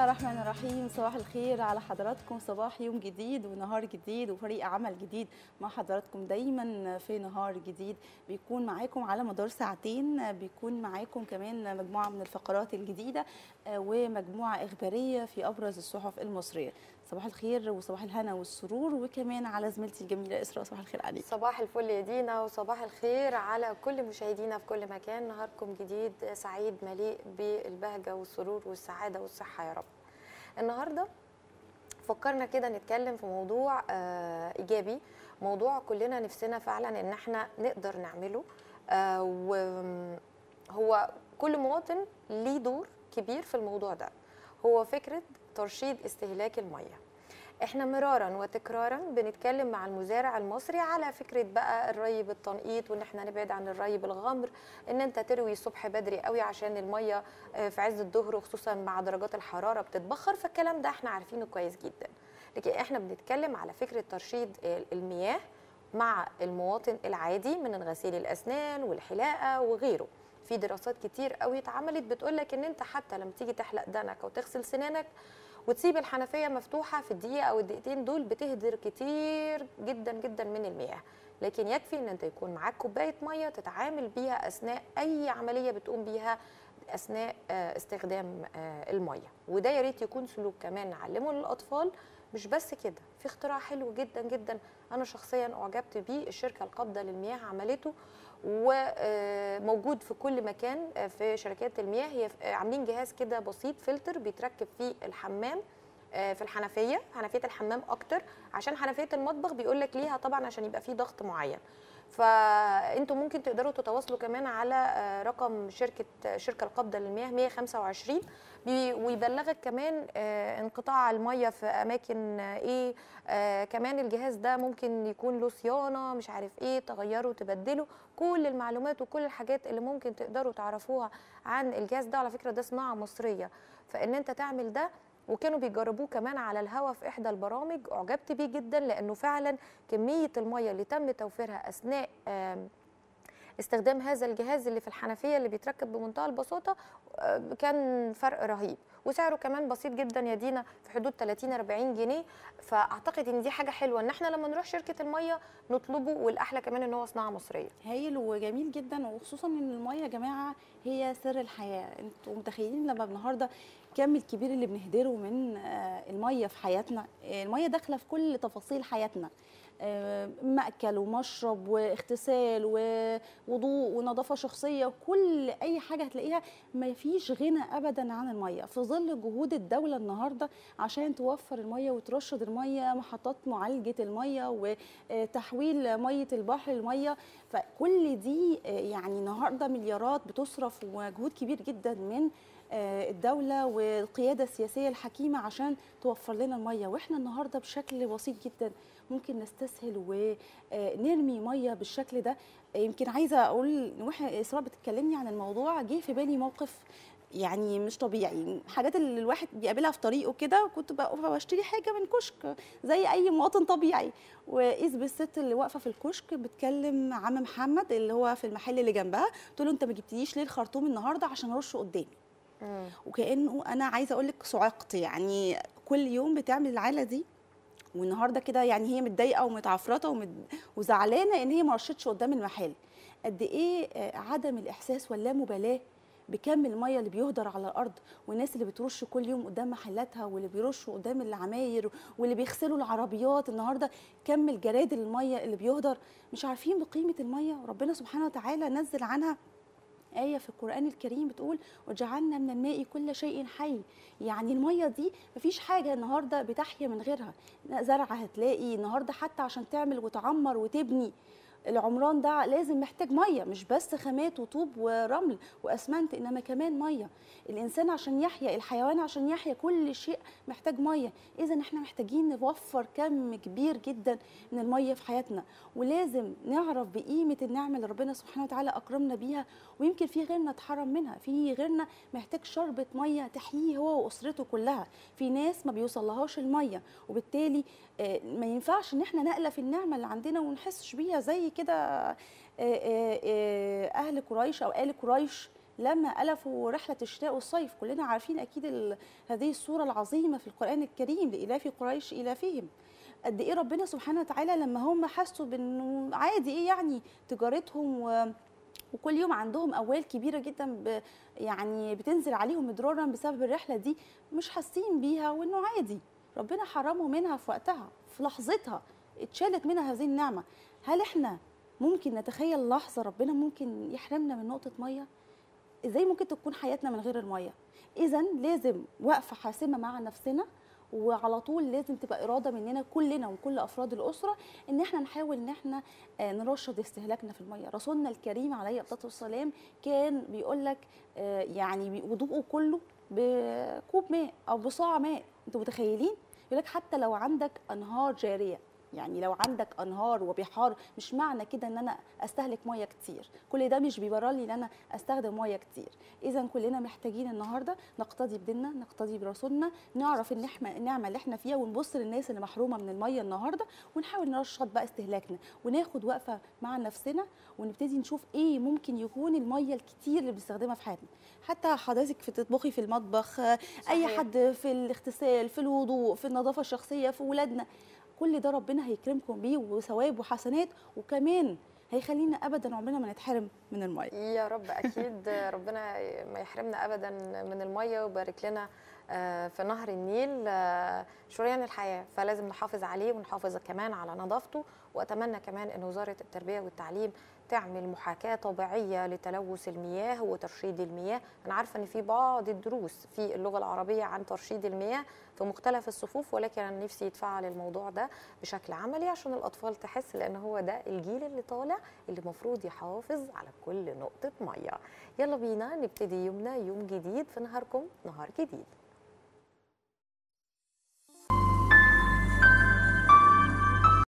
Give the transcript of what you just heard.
الله الرحمن الرحيم صباح الخير على حضراتكم صباح يوم جديد ونهار جديد وفريق عمل جديد مع حضراتكم دايما في نهار جديد بيكون معاكم على مدار ساعتين بيكون معاكم كمان مجموعة من الفقرات الجديدة ومجموعة إخبارية في أبرز الصحف المصرية صباح الخير وصباح الهنا والسرور وكمان على زميلتي الجميلة إسراء صباح الخير عليك صباح الفل يا دينا وصباح الخير على كل مشاهدينا في كل مكان نهاركم جديد سعيد مليء بالبهجة والسرور والسعادة والصحة يا رب النهاردة فكرنا كده نتكلم في موضوع آه إيجابي موضوع كلنا نفسنا فعلا إن احنا نقدر نعمله آه وهو كل مواطن ليه دور كبير في الموضوع ده هو فكرة ترشيد استهلاك المياه احنا مرارا وتكرارا بنتكلم مع المزارع المصري على فكره بقى الري بالتنقيط وان احنا نبعد عن الري بالغمر ان انت تروي الصبح بدري قوي عشان الميه في عز الظهر وخصوصا مع درجات الحراره بتتبخر فالكلام ده احنا عارفينه كويس جدا لكن احنا بنتكلم على فكره ترشيد المياه مع المواطن العادي من غسيل الاسنان والحلاقه وغيره في دراسات كتير قوي اتعملت بتقول لك ان انت حتى لما تيجي تحلق دقنك او تغسل سنانك وتسيب الحنفيه مفتوحه في الدقيقه او الدقيقتين دول بتهدر كتير جدا جدا من المياه لكن يكفي ان انت يكون معاك كوبايه ميه تتعامل بيها اثناء اي عمليه بتقوم بيها اثناء استخدام الميه وده يا ريت يكون سلوك كمان نعلمه للاطفال مش بس كده في اختراع حلو جدا جدا انا شخصيا اعجبت بيه الشركه القابضه للمياه عملته وموجود في كل مكان في شركات المياه هي عاملين جهاز كده بسيط فلتر بيتركب في الحمام في الحنفيه حنفيه الحمام اكتر عشان حنفيه المطبخ بيقول لك ليها طبعا عشان يبقى فيه ضغط معين فانتوا ممكن تقدروا تتواصلوا كمان على رقم شركه شركه القابضه للمياه 125 ويبلغك كمان انقطاع الميه في اماكن ايه كمان الجهاز ده ممكن يكون له صيانه مش عارف ايه تغيره تبدله كل المعلومات وكل الحاجات اللي ممكن تقدروا تعرفوها عن الجهاز ده على فكره ده صناعه مصريه فان انت تعمل ده وكانوا بيجربوه كمان على الهواء في احدى البرامج اعجبت بيه جدا لانه فعلا كميه الميه اللي تم توفيرها اثناء استخدام هذا الجهاز اللي في الحنفيه اللي بيتركب بمنتهى البساطه كان فرق رهيب وسعره كمان بسيط جدا يا دينا في حدود 30 40 جنيه فاعتقد ان دي حاجه حلوه ان احنا لما نروح شركه الميه نطلبه والاحلى كمان ان هو صناعه مصريه هايل وجميل جدا وخصوصا ان الميه يا جماعه هي سر الحياه انتوا متخيلين لما النهارده الكم الكبير اللي بنهدره من الميه في حياتنا الميه داخله في كل تفاصيل حياتنا مأكل ومشرب واغتسال ووضوء ونظافة شخصية وكل أي حاجة هتلاقيها ما فيش غنى أبدا عن المية في ظل جهود الدولة النهاردة عشان توفر المية وترشد المية محطات معالجة المية وتحويل مية البحر لمية فكل دي يعني النهاردة مليارات بتصرف وجهود كبير جدا من الدولة والقيادة السياسية الحكيمة عشان توفر لنا المية وإحنا النهاردة بشكل بسيط جدا ممكن نستسهل ونرمي مية بالشكل ده يمكن عايزة أقول واحنا إسراء بتتكلمني عن الموضوع جه في بالي موقف يعني مش طبيعي حاجات اللي الواحد بيقابلها في طريقه كده كنت بشتري حاجه من كشك زي اي مواطن طبيعي واذ بالست اللي واقفه في الكشك بتكلم عم محمد اللي هو في المحل اللي جنبها تقول له انت ما جبتليش ليه الخرطوم النهارده عشان ارشه قدامي وكانه انا عايزه اقول لك صعقت يعني كل يوم بتعمل العاله دي والنهارده كده يعني هي متضايقه ومتعفرته ومد... وزعلانه ان هي ما رشتش قدام المحل قد ايه عدم الاحساس واللامبالاه بكم الميه اللي بيهدر على الارض والناس اللي بترش كل يوم قدام محلاتها واللي بيرشوا قدام العماير واللي بيغسلوا العربيات النهارده كم الجراد الميه اللي بيهدر مش عارفين بقيمه الميه ربنا سبحانه وتعالى نزل عنها آية في القرآن الكريم بتقول وجعلنا من الماء كل شيء حي يعني المية دي مفيش حاجة النهاردة بتحيا من غيرها زرع هتلاقي النهاردة حتى عشان تعمل وتعمر وتبني العمران ده لازم محتاج ميه مش بس خامات وطوب ورمل واسمنت انما كمان ميه الانسان عشان يحيا الحيوان عشان يحيا كل شيء محتاج ميه اذا احنا محتاجين نوفر كم كبير جدا من الميه في حياتنا ولازم نعرف بقيمه النعمه اللي ربنا سبحانه وتعالى اكرمنا بيها ويمكن في غيرنا اتحرم منها في غيرنا محتاج شربة ميه تحييه هو واسرته كلها في ناس ما بيوصلهاش الميه وبالتالي ما ينفعش ان احنا نألف النعمه اللي عندنا ونحسش بيها زي كده اهل قريش او ال قريش لما الفوا رحله الشتاء والصيف كلنا عارفين اكيد ال- هذه الصوره العظيمه في القران الكريم لالاف قريش الافهم قد ايه ربنا سبحانه وتعالى لما هم حسوا بانه عادي ايه يعني تجارتهم و وكل يوم عندهم اموال كبيره جدا ب يعني بتنزل عليهم مدرارا بسبب الرحله دي مش حاسين بيها وانه عادي ربنا حرمهم منها في وقتها في لحظتها اتشالت منها هذه النعمه هل احنا ممكن نتخيل لحظه ربنا ممكن يحرمنا من نقطه ميه ازاي ممكن تكون حياتنا من غير الميه اذا لازم وقفه حاسمه مع نفسنا وعلى طول لازم تبقى اراده مننا كلنا وكل افراد الاسره ان احنا نحاول ان احنا آه، نرشد استهلاكنا في الميه رسولنا الكريم عليه الصلاه والسلام كان بيقول لك آه، يعني بي- وضوءه كله بكوب ماء او بصاع ماء انتوا متخيلين يقول لك حتى لو عندك انهار جاريه يعني لو عندك انهار وبحار مش معنى كده ان انا استهلك ميه كتير كل ده مش بيبرر لي ان انا استخدم ميه كتير اذا كلنا محتاجين النهارده نقتدي بديننا نقتدي برسولنا نعرف ان احنا النعمه اللي احنا فيها ونبص للناس اللي محرومه من الميه النهارده ونحاول نرشد بقى استهلاكنا وناخد وقفه مع نفسنا ونبتدي نشوف ايه ممكن يكون الميه الكتير اللي بنستخدمها في حياتنا حتى حضرتك في تطبخي في المطبخ آه، اي صحيح. حد في الاغتسال في الوضوء في النظافه الشخصيه في ولادنا كل ده ربنا هيكرمكم بيه وثواب وحسنات وكمان هيخلينا ابدا عمرنا ما نتحرم من الميه يا رب اكيد ربنا ما يحرمنا ابدا من الميه ويبارك لنا آه، في نهر النيل آه، شريان الحياه فلازم نحافظ عليه ونحافظ كمان على نظافته واتمنى كمان ان وزاره التربيه والتعليم تعمل محاكاه طبيعيه لتلوث المياه وترشيد المياه انا عارفه ان في بعض الدروس في اللغه العربيه عن ترشيد المياه في مختلف الصفوف ولكن انا نفسي يتفعل الموضوع ده بشكل عملي عشان الاطفال تحس لان هو ده الجيل اللي طالع اللي المفروض يحافظ على كل نقطه ميه يلا بينا نبتدي يومنا يوم جديد في نهاركم نهار جديد